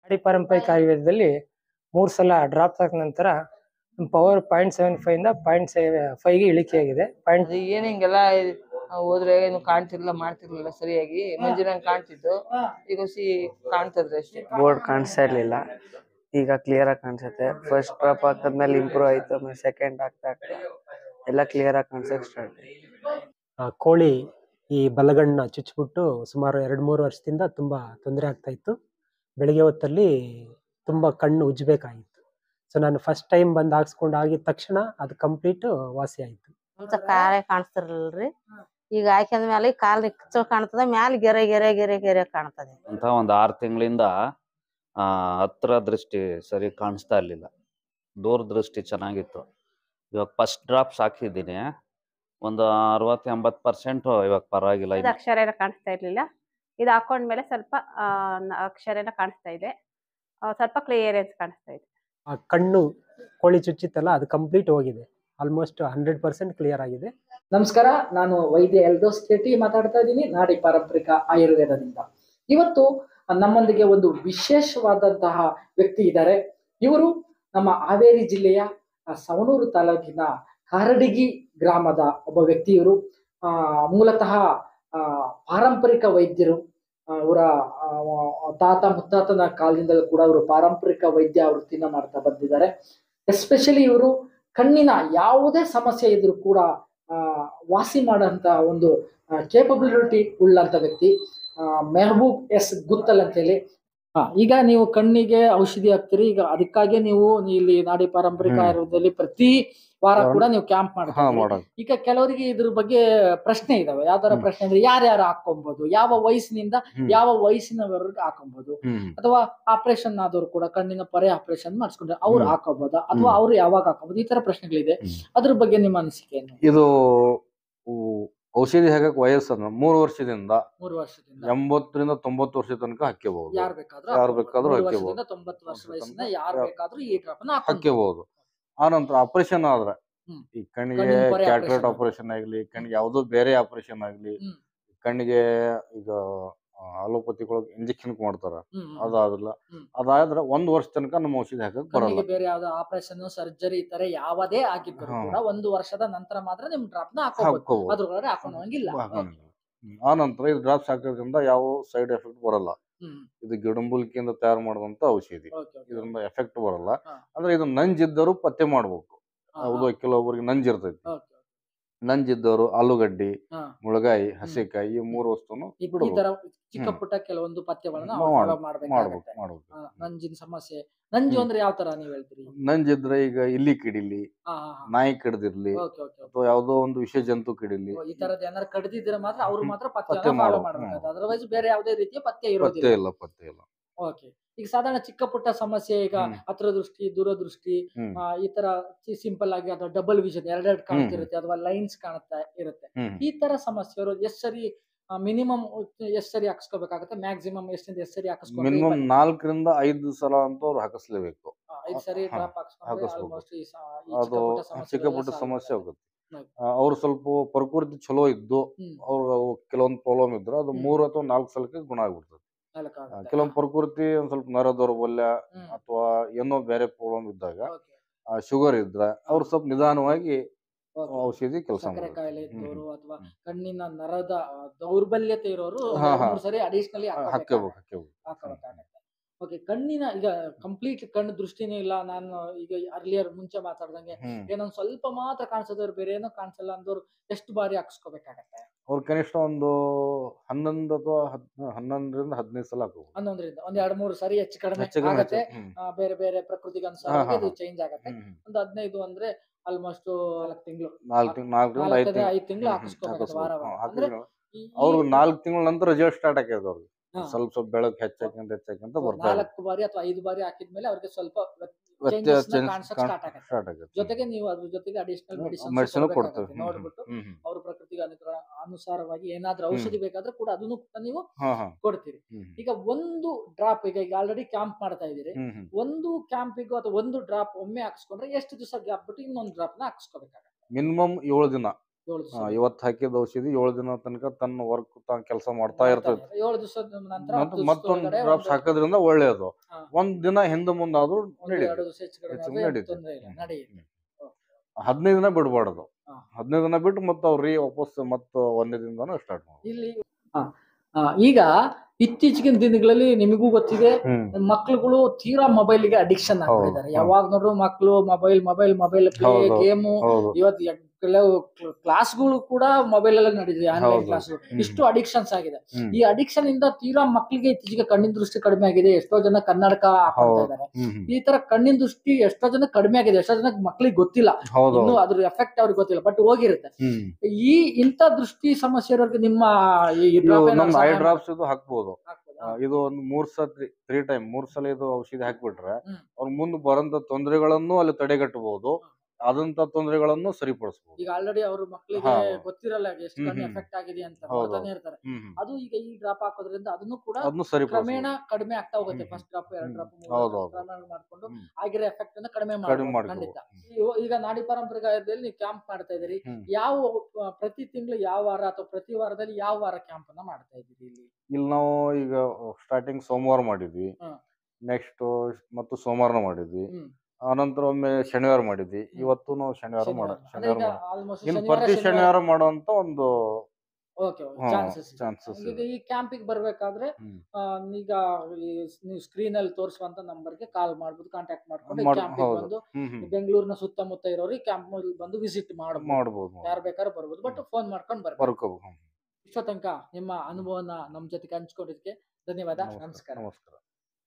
ನಾಡಿ ಪಾರಂಪರಿಕ ಆಯುರ್ವೇದದಲ್ಲಿ ಮೂರು ಸಲ ಡ್ರಾಪ್ ಹಾಕಿದ ನಂತರ ಪವರ್ ಪಾಯಿಂಟ್ ಸೆವೆನ್ ಫೈವ್ ಇಂದ ಪಾಯಿಂಟ್ ಫೈವ್ಗೆ ಇಳಿಕೆಯಾಗಿದೆ ಪಾಯಿಂಟ್ ಅದು ಏನ್ ಹಿಂಗೆಲ್ಲ ಆ, ಹೋದ್ರೆ ಏನು ಕಾಣ್ತಿರ್ಲಿಲ್ಲ ಮಾಡ್ತಿರ್ಲಿಲ್ಲ ಸರಿಯಾಗಿ ಮಂಜಿನಂಗ್ ಕಾಣ್ತಿತ್ತು ಈಗ ಸಿ ಕಾಣ್ತದ್ರಿ ಅಷ್ಟೇ ಬೋರ್ಡ್ ಕಾಣಿಸ್ತಾ ಇರ್ಲಿಲ್ಲ ಈಗ ಕ್ಲಿಯರ್ ಆಗಿ ಕಾಣಿಸುತ್ತೆ ಫಸ್ಟ್ ಡ್ರಾಪ್ ಹಾಕಿದ್ಮೇಲೆ ಇಂಪ್ರೂವ್ ಆಯ್ತು ಆಮೇಲೆ ಸೆಕೆಂಡ್ ಆಗ್ತಾ ಆಗ್ತಾ ಎಲ್ಲ ಕ್ಲಿಯರ್ ಆಗಿ ಕಾಣಿಸಕ್ ಸ್ಟಾರ್ಟ್ ಆ, ಕೋಳಿ ಈ ಬಲಗಣ್ಣ ಚುಚ್ಚಿಬಿಟ್ಟು ಸುಮಾರು ಎರಡು ಮೂರು ವರ್ಷದಿಂದ ತುಂಬಾ ತೊಂದರೆ ಆಗ್ತಾ ಇತ್ತು ಬೆಳಿಗ್ಗೆ ಹೊತ್ತಲ್ಲಿ ತುಂಬಾ ಕಣ್ಣು ಉಜ್ಬೇಕಾಗಿತ್ತು ಸೊ ನಾನು ಫಸ್ಟ್ ಟೈಮ್ ಬಂದು ಹಾಕ್ಸ್ಕೊಂಡು ಆಗಿದ ತಕ್ಷಣ ಅದು ಕಂಪ್ಲೀಟ್ ವಾಸಿ ಆಯ್ತು ಅಂತ ಕಾಲೇ ಕಾಣಿಸ್ತಿರ್ಲಿಲ್ರಿ ಈಗ ಹಾಕಿದ ಮೇಲೆ ಕಾಲ್ ನಿಚ್ಚ ಕಾಣ್ತದ ಮ್ಯಾಲ ಗೆರೆ ಗೆರೆ ಗೆರೆ ಗೆರೆ ಕಾಣ್ತದೆ ಅಂತ ಒಂದು ಆರು ತಿಂಗಳಿಂದ ಆ ಹತ್ರ ದೃಷ್ಟಿ ಸರಿ ಕಾಣಿಸ್ತಾ ಇರ್ಲಿಲ್ಲ ದೂರ ದೃಷ್ಟಿ ಚೆನ್ನಾಗಿತ್ತು ಇವಾಗ ಫಸ್ಟ್ ಡ್ರಾಪ್ಸ್ ಹಾಕಿದ್ದೀನಿ ಒಂದು ಅರವತ್ತು ಎಂಬತ್ತು ಪರ್ಸೆಂಟ್ ಇವಾಗ ಪರವಾಗಿಲ್ಲ ಇದು ಅಕ್ಷರ ಏನೋ ಕಾಣಿಸ್ತಾ ಇರ್ಲಿಲ್ಲ ಇದು ಹಾಕೊಂಡ್ಮೇಲೆ ಸ್ವಲ್ಪ ಆ, ನ- ಅಕ್ಷರ ಏನೋ ಕಾಣಿಸ್ತಾ ಇದೆ ಆ, ಸ್ವಲ್ಪ ಕ್ಲಿಯರೆನ್ಸ್ ಕಾಣಿಸ್ತಾ ಇದೆ ಆ ಕಣ್ಣು ಕೋಳಿ ಚುಚ್ಚಿತ್ತಲ್ಲ ಅದು ಕಂಪ್ಲೀಟ್ ಹೋಗಿದೆ ಆಲ್ಮೋಸ್ಟ್ ಹಂಡ್ರೆಡ್ ಪರ್ಸೆಂಟ್ ಕ್ಲಿಯರ್ ಆಗಿದೆ ನಮಸ್ಕಾರ ನಾನು ವೈದ್ಯ ಎಲ್ದೋಸ್ ಕೆಟಿ ಮಾತಾಡ್ತಾ ಇದ್ದೀನಿ ನಾಡಿ ಪಾರಂಪರಿಕ ಆಯುರ್ವೇದದಿಂದ ಇವತ್ತು ನಮ್ಮೊಂದಿಗೆ ಒಂದು ವಿಶೇಷವಾದಂತಹ ವ್ಯಕ್ತಿ ಇದ್ದಾರೆ ಇವರು ನಮ್ಮ ಹಾವೇರಿ ಜಿಲ್ಲೆಯ ಆ, ಸವಣೂರು ತಾಲೂಕಿನ ಕಾರಡಿಗಿ ಗ್ರಾಮದ ಒಬ್ಬ ವ್ಯಕ್ತಿ ಇವರು ಆ, ಮೂಲತಃ ಆ, ಪಾರಂಪರಿಕ ವೈದ್ಯರು ಆ, ಅವರ ಆ, ತಾತ ಮುತ್ತಾತನ ಕಾಲದಿಂದಲೂ ಕೂಡ ಅವರು ಪಾರಂಪರಿಕ ವೈದ್ಯ ವೃತ್ತಿನ ಮಾಡ್ತಾ ಬಂದಿದ್ದಾರೆ ಎಸ್ಪೆಷಲಿ ಇವರು ಕಣ್ಣಿನ ಯಾವುದೇ ಸಮಸ್ಯೆ ಇದ್ರೂ ಕೂಡ ಆ, ವಾಸಿ ಮಾಡೋಂಥ ಒಂದು ಕೇಪಬಿಲಿಟಿ ಉಳ್ಳಂತ ವ್ಯಕ್ತಿ ಆ, ಮೆಹಬೂಬ್ ಎಸ್ ಗುತ್ತಲ್ ಅಂತೇಳಿ ಹಾ, ಈಗ ನೀವು ಕಣ್ಣಿಗೆ ಔಷಧಿ ಹಾಕ್ತೀರಿ ಈಗ ಅದಕ್ಕಾಗಿ ನೀವು ಇಲ್ಲಿ ನಾಡಿ ಪಾರಂಪರಿಕ ಹ್ಮ್. ಆಯುರ್ವೇದದಲ್ಲಿ ಪ್ರತಿ ವಾರ ಕೂಡ ನೀವು ಕ್ಯಾಂಪ್ ಹಾ ಮಾಡ್ತಾ ಇದ್ದೀರಿ. ಮಾಡೋದು ಈಗ ಕೆಲವರಿಗೆ ಇದ್ರ ಬಗ್ಗೆ ಪ್ರಶ್ನೆ ಇದಾವೆ ಯಾವ್ದಾರ ಹ್ಮ್. ಪ್ರಶ್ನೆ ಅಂದ್ರೆ ಯಾರ್ಯಾರು ಹಾಕೊಬಹುದು ಯಾವ ವಯಸ್ಸಿನಿಂದ ಹ್ಮ್. ಯಾವ ವಯಸ್ಸಿನವರೆಗೆ ಹಾಕೊಬಹುದು ಹ್ಮ್ ಅಥವಾ ಆಪರೇಷನ್ ಆದವರು ಕೂಡ ಕಣ್ಣಿನ ಪರೆ ಆಪರೇಷನ್ ಮಾಡಿಸ್ಕೊಂಡ್ರೆ ಅವ್ರು ಹ್ಮ್. ಹಾಕೋಬಹುದಾ ಅಥವಾ ಹ್ಮ್. ಅವ್ರು ಯಾವಾಗ ಹಾಕೋಬಹುದು ಈ ತರ ಪ್ರಶ್ನೆಗಳಿದೆ ಹ್ಮ್. ಅದ್ರ ಬಗ್ಗೆ ನಿಮ್ಮ ಅನಿಸಿಕೆ ಏನು ಇದು ಉ- ಔಷಧಿ ಹಾಕಕ್ ವಯಸ್ಸನ್ನ ಮೂರು ವರ್ಷದಿಂದ ಮೂರು ವರ್ಷದಿಂದ ಎಂಬತ್ತರಿಂದ ತೊಂಬತ್ತು ವರ್ಷ ತನಕ ಹಾಕ್ಯಬಹುದು ಯಾರು ಬೇಕಾದ್ರೂ ಯಾರು ಹಾಕ್ಬೋದು. ಬೇಕಾದ್ರೂ ಮೂರು ಹಾಕ್ಯಬೋದು. ವರ್ಷದಿಂದ ತೊಂಬತ್ತು ವರ್ಷ ತೊಂಬತ್ತು ವಯಸ್ಸಿನ ತನಕ ಯಾರು ಯಾರು- ಬೇಕಾದ್ರೂ ಈ ಡ್ರಾಪ್ ಅನ್ನ ಹಾಕ್ಯಬಹುದು ಆ ನಂತರ ಆಪರೇಷನ್ ಆದ್ರೆ ಹ್ಮ್. ಈ ಕಣ್ಣಿಗೆ ಕಣ್ಣಿನ ಪೊರೆ ಕ್ಯಾಟ್ರೇಟ್ operation ಆಪರೇಷನ್ ಆಗ್ಲಿ ಕಣ್ಣಿಗೆ ಯಾವುದೋ ಬೇರೆ ಆಪರೇಷನ್ ಆಗ್ಲಿ ಹ್ಮ್. ಕಣ್ಣಿಗೆ ಈಗ ಅಲೋಪತಿಗಳಿಗೆ ಇಂಜೆಕ್ಷನ್ ಮಾಡ್ತಾರ ಹ್ಮ್, ಹ್ಮ್. ಅದಾದ್ರಲ್ಲ ಹ್ಮ್. ಅದಾದ್ರೆ ಒಂದ್ ವರ್ಷ ತನಕ ನಮ್ಮ ಔಷಧಿ ಹಾಕಕ್ ಬರಲ್ಲ ಕಣ್ಣಿಗೆ ಬೇರೆ ಯಾವ್ದೋ ಆಪರೇಷನ್ ಸರ್ಜರಿ ಈ ತರ ಯಾವುದೇ ಆಗಿದ್ರು ಹಾ. ಕೂಡ ಒಂದು ವರ್ಷದ ನಂತರ ಮಾತ್ರ ನಿಮ್ ಡ್ರಾಪ್ ನ ಹಾಕೋಬಹುದು ಹಾಕೋಬಹುದು ಅದ್ರೊಳಗಡೆ ಹಾಕೊಂಡಂಗಿಲ್ಲ ಹಾಕೋಣಂಗಿಲ್ಲ. ಹ್ಮ್. ಆ ನಂತರ ಇದು ಡ್ರಾಪ್ಸ್ ಹಾಕೋದ್ರಿಂದ ಯಾವ ಸೈಡ್ ಎಫೆಕ್ಟ್ ಬರಲ್ಲ ಹ್ಮ್ ಇದು ಗಿಡಮೂಲಿಕೆಯಿಂದ ತಯಾರು ಮಾಡಿದಂತ ಔಷಧಿ ಓಕೆ ಓಕೆ ಇದರಿಂದ ಎಫೆಕ್ಟ್ ಬರಲ್ಲ ಹಾ. ಅಂದ್ರೆ ಇದು ನಂಜಿದ್ದವರು ಪತ್ತೆ ಮಾಡ್ಬೇಕು ಹೌದು ಕೆಲವೊಬ್ಬರಿಗೆ ನಂಜಿರ್ತೈತಿ ಓಕೆ ನಂಜಿದ್ದವರು ಆಲೂಗಡ್ಡಿ ಹಾ. ಮುಳಗಾಯಿ ಹಸಿಕಾಯಿ ಈ ಮೂರು ವಸ್ತುನು ಈ ಈ ಬಿಡ್ಬೇಕು ತರ ಚಿಕ್ಕ ಹ್ಮ್. ಪುಟ್ಟ ಕೆಲವೊಂದು ಪಥ್ಯಗಳನ್ನ ಮಾಡ್- follow ಮಾಡ್ಬೇಕು ಮಾಡ್ಬೇಕಾಗತ್ತೆ ಮಾಡ್ಬೇಕು ಆ, ನಂಜಿನ ಸಮಸ್ಯೆ ನಂಜು ಹ್ಮ್. ಅಂದ್ರೆ ಯಾವ ತರ ನೀವ್ ಹೇಳ್ತೀರಿ ನಂಜಿದ್ರೆ ಈಗ ಇಲಿ ಕಿಡಿಲಿ ಹಾ ಹಾ ಹಾ ನಾಯಿ ಕಡ್ದಿರ್ಲಿ ಓಕೆ ಓಕೆ ಅಥವಾ ಯಾವ್ದೋ ಒಂದು ವಿಷ ಜಂತು ಕಿಡಿಲಿ ಈ ತರದ್ ಏನಾರು ಕಡ್ದಿದ್ರೆ ಮಾತ್ರ ಅವ್ರು ಹ್ಮ್. ಮಾತ್ರ ಪಥ್ಯ ಪಥ್ಯ ಫಾಲೋ ಮಾಡು. ಮಾಡ್ಬೇಕಾಗುತ್ತೆ ಅದರ್ವೈಸ್ ಬೇರೆ ಯಾವುದೇ ರೀತಿಯ ಪಥ್ಯ ಪತ್ತೆ ಇರೋದಿಲ್ಲ ಇಲ್ಲ ಪತ್ತೆ ಇಲ್ಲ ಓಕೆ ಈಗ ಸಾಧಾರಣ ಚಿಕ್ಕ ಪುಟ್ಟ ಸಮಸ್ಯೆ ಈಗ ಹ್ಮ್. ಹತ್ರ ದೃಷ್ಟಿ ದೂರದೃಷ್ಟಿ ಹ್ಮ್ ಆ, ಈ ತರ ಸಿಂಪಲ್ ಆಗಿ ಅಥವಾ ಡಬಲ್ ವಿಷನ್ ಎರಡೆರಡು ಕಾಣ್ತಿರುತ್ತೆ ಅಥವಾ ಲೈನ್ಸ್ ಕಾಣುತ್ತಾ ಇರುತ್ತೆ ಹ್ಮ್ ಈ ತರ ಸಮಸ್ಯೆ ಇರೋದು ಎಷ್ಟ್ ಸರಿ ಮಿನಿಮಮ್ ಎಷ್ಟ್ ಸರಿ ಹಾಕಿಸ್ಕೋಬೇಕಾಗುತ್ತೆ ಮ್ಯಾಕ್ಸಿಮಮ್ ಎಷ್ಟಿಂದ ಎಷ್ಟ್ ಸರಿ ಹಾಕಿಸ್ಕೊಂಡ್ರೆ ಈ ಮಿನಿಮಮ್ ಪಥ್ಯ- ನಾಲ್ಕರಿಂದ ಐದು ಸಲ ಅಂತ ಅವ್ರು ಹಾಕಿಸ್ಲೇಬೇಕು ಆ, ಐದ್ ಸರಿ ಹಾ, ಡ್ರಾಪ್ ಹಾಕಿಸ್ಕೊಂಡ್ರೆ ಹಾಕಿಸ್ಬೇಕು. ಆಲ್ಮೋಸ್ಟ್ ಈ ಸ- ಈ ಅದು ಚಿಕ್ಕ ಪುಟ್ಟ ಸಮಸ್ಯೆಗಳೆಲ್ಲ ಚಿಕ್ಕ ಪುಟ್ಟ solve ಸಮಸ್ಯೆ ಆಗುತ್ತೆ. ಹೋಗುತ್ತೆ ಹೌದು. ಅವ್ರು ಸ್ವಲ್ಪ ಪ್ರಕೃತಿ ಚಲೋ ಇದ್ದು ಹ್ಮ್. ಅವ್ರ ಕೆಲವೊಂದು ಪ್ರಾಬ್ಲಮ್ ಇದ್ರೆ ಅದು ಹ್ಮ್. ಮೂರು ಅಥವಾ ನಾಲ್ಕು ಸಲಕ್ಕೆ ಗುಣ ಆಗ್ಬಿಡ್ತದೆ ನಾಲ್ಕು ಆ, ಆಗುತ್ತೆ. ಕೆಲವೊಂದು ಪ್ರಕೃತಿ ಒಂದ್ ಸ್ವಲ್ಪ ನರ ದೌರ್ಬಲ್ಯ ಹ್ಮ್. ಅಥವಾ ಏನೋ ಬೇರೆ ಪ್ರಾಬ್ಲಮ್ ಇದ್ದಾಗ Okay. ಶುಗರ್ ಇದ್ರೆ ಅವ್ರು ಸ್ವಲ್ಪ ನಿಧಾನವಾಗಿ Okay. ಔಷಧಿ ಕೆಲಸ ಸಕ್ಕರೆ ಕಾಯಿಲೆ ಹ್ಮ್, ಇದ್ದವರು ಅಥವಾ ಹ್ಮ್. ಕಣ್ಣಿನ ನರದ ಆ, ದೌರ್ಬಲ್ಯತೆ ಇರೋರು ಹಾ, ಹಾ. ಮೂರು ಸರಿ ಅಡಿಷನಲಿ ಹಾಕ್ಕೋಬೇಕು ಹಾಕ್ಕೋಬೇಕು ಹಾಕಬೇಕಾಗತ್ತೆ ಓಕೆ ಕಣ್ಣಿನ ಈಗ ಕಂಪ್ಲೀಟ್ ಕಣ್ಣು ದೃಷ್ಟಿನೇ ಇಲ್ಲ ನಾನು ಈಗ ಅರ್ಲಿಯರ್ ಮುಂಚೆ ಮಾತಾಡ್ದಂಗೆ ಹ್ಮ್ ಏನೊಂದ್ ಸ್ವಲ್ಪ ಮಾತ್ರ ಕಾಣಿಸೋದವ್ರು ಬೇರೆ ಏನೋ ಕಾಣಿಸಲ್ಲ ಅಂದವ್ರು ಎಷ್ಟು ಬಾರಿ ಹಾಕ್ಸ್ಕೋಬೇಕಾಗತ್ತೆ ಅವ್ರು ಕನಿಷ್ಠ ಒಂದು ಹನ್ನೊಂದು ಅಥವಾ ಹದ್ ಹನ್ನೊಂದರಿಂದ ಹದಿನೈದು ಸಲ ಹಾಕೋಬಹುದು ಹನ್ನೊಂದರಿಂದ ಒಂದ್ ಎರಡ್ ಮೂರು ಸರಿ ಹೆಚ್ಚು ಕಡಿಮೆ ಹೆಚ್ಚು ಕಡಿಮೆ ಆಗತ್ತೆ ಹೆಚ್ಚು. ಹ್ಮ್. ಆ, ಬೇರೆ ಬೇರೆ ಪ್ರಕೃತಿಗೆ ಹಾ, ಅನುಸಾರ ಹಾ, ಇದು ಹಾ. ಚೇಂಜ್ ಆಗತ್ತೆ ಹ್ಮ್, ಹ್ಮ್. ಒಂದು ಹದಿನೈದು ಅಂದ್ರೆ ಆಲ್ಮೋಸ್ಟ್ ನಾಲ್ಕು ತಿಂಗಳು ನಾಲ್ಕು ತಿಂಗಳು ನಾಲ್ಕರಿಂದ ಐದು ನಾಲ್ಕರಿಂದ ತಿಂಗಳು ಐದು ತಿಂಗಳು ಹಾಕಿಸ್ಕೋಬೇಕಾಗತ್ತೆ ವಾರ ವಾರ ಅಂದ್ರೆ ಈ- ಈ- ಅವ್ರು ನಾಲ್ಕು ತಿಂಗಳ ನಂತರ ರಿಸಲ್ಟ್ ಸ್ಟಾರ್ಟ್ ಆಗಿದೆ ಅವ್ರಿಗೆ ಹಾ. ಸ್ವಲ್ಪ ಸ್ವಲ್ಪ ಬೆಳಕು ಹೆಚ್ಚಾಕಂತ ಹೆಚ್ಚಾಕಂತ ಬರ್ತಾ ಇದೆ ನಾಲ್ಕು ಬಾರಿ ಅಥವಾ ಐದು ಬಾರಿ ಹಾಕಿದ್ಮೇಲೆ ಅವ್ರಿಗೆ ಸ್ವಲ್ಪ ವ್ಯತ್ಯಾಸ changes ನ ಕಾಣ್ಸಕ್ start ಆಗತ್ತೆ. ಸ್ಟಾರ್ಟ್ ಆಗುತ್ತೆ ಜೊತೆಗೆ ನೀವು ಅದ್ರ ಜೊತೆಗೆ ಅಡಿಷನಲ್ ಮೆಡಿಸಿನ್ ಮೆಡಿಸಿನ್ ಕೊಡ್ತೇವೆ ಹ್ಮ್, ನೋಡ್ಬಿಟ್ಟು ಹ್ಮ್, ಹ್ಮ್. ಅವ್ರ ಪ್ರಕೃತಿಗೆ ಅನುಗ್ರಹ ಅನುಸಾರವಾಗಿ ಏನಾದ್ರೂ ಹ್ಮ್. ಔಷಧಿ ಬೇಕಾದ್ರೆ ಕೂಡ ಅದನ್ನು ಕೂಡ ನೀವು ಹಾ ಹಾ ಕೊಡ್ತೀರಿ ಹ್ಮ್, ಈಗ ಒಂದು ಡ್ರಾಪ್ ಈಗ ಈಗ ಆಲ್ರೆಡಿ ಕ್ಯಾಂಪ್ ಮಾಡ್ತಾ ಇದೀರಿ ಹ್ಮ್, ಹ್ಮ್. ಒಂದು ಕ್ಯಾಂಪಿಗೂ ಅಥವಾ ಒಂದು ಡ್ರಾಪ್ ಒಮ್ಮೆ ಹಾಕ್ಸ್ಕೊಂಡ್ರೆ ಎಷ್ಟು ದಿವಸ ಗ್ಯಾಪ್ ಬಿಟ್ಟು ಇನ್ನೊಂದು ಡ್ರಾಪ್ ನ ಹಾಕ್ಸ್ಕೋಬೇಕಾಗತ್ತೆ ಮಿನಿಮಮ್ ಏಳು ದಿನ ಏಳು ದಿವಸ ಆ, ಇವತ್ತು ಹಾಕಿದ ಔಷಧಿ ಏಳು ದಿನ ತನಕ ತನ್ನ ವರ್ಕ್ ತಾನು ಕೆಲಸ ಮಾಡ್ತಾ ಇರ್ತೈತಿ ಏಳು ದಿವಸದ ನಂತರ ಮತ್ತ್ ಹತ್ತು ಮತ್ತೊಂದು ದಿವಸದೊಳಗಡೆ ಡ್ರಾಪ್ಸ್ ಒಂದು- ಹಾಕೋದ್ರಿಂದ ಒಳ್ಳೇದು ಹಾ. ಒಂದ್ ದಿನ ಹಿಂದೆ ಮುಂದಾದ್ರೂ ಒಂದು ನಡೀತದೆ ಎರಡು ದಿವಸ ಹೆಚ್ಚು ಕಡಿಮೆ ಹೆಚ್ಚು ಆದ್ರೆ ನಡೀತದೆ. ತೊಂದ್ರೆ ಇಲ್ಲ ನಡೆಯುತ್ತೆ ಹದಿನೈದು ದಿನ ಬಿಡಬಾರ್ದು ಹಾ. ಹದಿನೈದು ದಿನ ಬಿಟ್ಟು ಮತ್ತೆ ಅವ್ರಿ ವಾಪಸ್ ಮತ್ತೆ ಒಂದೇ ದಿನದಾನ ಸ್ಟಾರ್ಟ್ ಮಾಡಿ ಇಲ್ಲಿ ಆ, ಆ, ಈಗ ಇತ್ತೀಚಿನ ದಿನಗಳಲ್ಲಿ ನಿಮಗೂ ಗೊತ್ತಿದೆ ಹ್ಮ್ ಮಕ್ಳುಗಳು ತೀರಾ ಮೊಬೈಲ್ಗೆ ಅಡಿಕ್ಷನ್ ಆಗ್ಬಿಟ್ಟಿದ್ದಾರೆ ಹೌದು. ಯಾವಾಗ ನೋಡ್ರು ಮಕ್ಕಳು ಮೊಬೈಲ್ ಮೊಬೈಲ್ ಮೊಬೈಲ್ ಪ್ಲೇ ಹೌದು. ಗೇಮು ಹೌದು ಇವತ್ತು ಯ- ಕೆಲವು ಕ್ಲಾಸ್ಗಳು ಕೂಡ ಮೊಬೈಲ್ ಅಲ್ಲಿ ನಡೆದಿದೆ ಆನ್ಲೈನ್ ಹೌದು. ಕ್ಲಾಸ್ಗಳು ಹ್ಮ್. ಇಷ್ಟು ಅಡಿಕ್ಷನ್ಸ್ ಆಗಿದೆ ಹ್ಮ್. ಈ ಅಡಿಕ್ಷನ್ ಇಂದ ತೀರಾ ಮಕ್ಕಳಿಗೆ ಇತ್ತೀಚೆಗೆ ಕಣ್ಣಿನ ದೃಷ್ಟಿ ಕಡಿಮೆ ಆಗಿದೆ ಎಷ್ಟೋ ಜನ ಕನ್ನಡಕ ಹಾಕೊಳ್ತಾ ಹೌದು. ಇದ್ದಾರೆ ಹ್ಮ್ ಹ್ಮ್. ಈ ತರ ಕಣ್ಣಿನ ದೃಷ್ಟಿ ಎಷ್ಟೋ ಜನ ಕಡಿಮೆ ಆಗಿದೆ ಎಷ್ಟೋ ಜನ ಮಕ್ಳಿಗೆ ಗೊತ್ತಿಲ್ಲ ಹೌದು ಇನ್ನು ಹೌದು. ಅದ್ರ ಎಫೆಕ್ಟ್ ಅವ್ರಿಗೆ ಗೊತ್ತಿಲ್ಲ ಬಟ್ ಹೋಗಿರುತ್ತೆ ಹ್ಮ್ ಈ ಇಂಥ ದೃಷ್ಟಿ ಸಮಸ್ಯೆ ಇರೋರಿಗೆ ನಿಮ್ಮ ಈ ಇದು drop ಏನಾದ್ರು ನಮ್ದು ಐ ಸಹಾಯ ಡ್ರಾಪ್ಸ್ ಇದು ಹಾಕ್ಬೋದು ಮಾಡ್ಬೋದಾ? ಆ, ಇದು ಒಂದು ಮೂರ್ ಸತಿ ತ್ರೀ ಟೈಮ್ ಮೂರ್ ಸಲ ಇದು ಔಷಧಿ ಹಾಕ್ಬಿಟ್ರೆ ಹ್ಮ್. ಅವ್ರ ಮುಂದೆ ಬರಂತ ತೊಂದರೆಗಳನ್ನು ಅಲ್ಲಿ ತಡೆಗಟ್ಟಬಹುದು ಆದಂತ ತೊಂದರೆಗಳನ್ನು ಸರಿಪಡಿಸಬಹುದು ಈಗ ಆಲ್ರೆಡಿ ಅವ್ರ ಮಕ್ಕಳಿಗೆ ಹಾ. ಗೊತ್ತಿರಲ್ಲ ಎಷ್ಟು ಹ್ಮ್ ಕಣ್ಣು ಹ್ಮ್. ಎಫೆಕ್ಟ್ ಆಗಿದೆ ಅಂತ ಹೌದು. ನೋಡ್ತಾನೆ ಇರ್ತಾರೆ ಹ್ಮ್ ಹ್ಮ್. ಅದು ಈಗ ಈ ಡ್ರಾಪ್ ಹಾಕೋದ್ರಿಂದ ಅದನ್ನು ಕೂಡ ಅದನ್ನು ಕ್ರಮೇಣ ಸರಿಪಡಿಸಬಹುದು ಕಡಿಮೆ ಆಗ್ತಾ ಹೋಗುತ್ತೆ ಹ್ಮ್. ಫಸ್ಟ್ ಡ್ರಾಪ್ ಎರಡ್ ಹ್ಮ್. ಡ್ರಾಪ್ ಹೌದು, ಹೌದು. ಕ್ರಮೇಣ ಮಾಡ್ಕೊಂಡು ಹ್ಮ್. ಆಗಿರೋ ಎಫೆಕ್ಟ್ ಅನ್ನ ಕಡಿಮೆ ಕಡಿಮೆ ಮಾಡ್ಬೋದು ಖಂಡಿತ ಮಾಡ್ಕೋಬಹುದು ಇವ- ಈಗ ನಾಡಿ ಪಾರಂಪರಿಕ ಆಯುರ್ವೇದದಲ್ಲಿ ನೀವು ಕ್ಯಾಂಪ್ ಮಾಡ್ತಾ ಇದ್ದೀರಿ ಹ್ಮ್. ಯಾವ ಆ, ಪ್ರತಿ ತಿಂಗಳು ಯಾವ ವಾರ ಅಥವಾ ಪ್ರತಿ ವಾರದಲ್ಲಿ ಯಾವ ವಾರ ಕ್ಯಾಂಪ್ ಅನ್ನ ಮಾಡ್ತಾ ಇದ್ದೀರಿ ಇಲ್ಲಿ ಇಲ್ಲಿ ನಾವು ಈಗ ಸ್ಟಾರ್ಟಿಂಗ್ ಸೋಮವಾರ ಮಾಡಿದ್ವಿ ಹ್ಮ್. ನೆಕ್ಸ್ಟ್ ಮತ್ತು ಸೋಮವಾರನ ಮಾಡಿದ್ವಿ ಹ್ಮ್. ಆನಂತರ ಒಮ್ಮೆ ಶನಿವಾರ ಮಾಡಿದ್ವಿ ಇವತ್ತು ನಾವು ಶನಿವಾರ ಮಾಡ ಶನಿವಾರ. ಅಂದ್ರೆ ಶನಿವಾರ ಈಗ ಮಾಡ almost ಇನ್ನು ಶನಿವಾರ, ಪ್ರತಿ ಶನಿವಾರ- ಶನಿವಾರ ಮಾಡುವಂತ ಒಂದು ಓಕೆ ಹಾ, ಚಾನ್ಸಸ್ chances ಈಗ ಈ ಕ್ಯಾಂಪಿಗೆ ಬರ್ಬೇಕಾದ್ರೆ ಹ್ಮ್. ಆ, ಈಗ ಈ ಸ್- ನೀವು ಸ್ಕ್ರೀನ್ ಅಲ್ಲಿ ತೋರಿಸುವಂತ ನಂಬರ್ಗೆ ಕಾಲ್ ಮಾಡ್ಬೋದು ಕಾಂಟ್ಯಾಕ್ಟ್ ಮಾಡ್ಕೊಂಡು ಮಾಡ್- ಕ್ಯಾಂಪಿಗೆ ಹೌದು. ಬಂದು ಹ್ಮ್ ಹ್ಮ್. ಬೆಂಗಳೂರಿನ ಸುತ್ತಮುತ್ತ ಇರೋರಿಗೆ ಕ್ಯಾಂಪ್ ಬಂದು ವಿಸಿಟ್ ಮಾಡಬಹುದು ಮಾಡ್ಬೋದು ಯಾರು ಬೇಕಾದ್ರೂ ಬರ್ಬೋದು ಬಟ್ ಫೋನ್ ಮಾಡ್ಕೊಂಡು ಬರ್ಬೇಕು ಬರ್ಕೋಬೇಕು ಇಷ್ಟೋ ತನಕ ನಿಮ್ಮ ಅನುಭವನ ನಮ್ಮ ಜೊತೆಗೆ ಹಂಚ್ಕೊಂಡಿದ್ದಕ್ಕೆ ಧನ್ಯವಾದ ನಮಸ್ಕಾರ ನಮಸ್ಕಾರ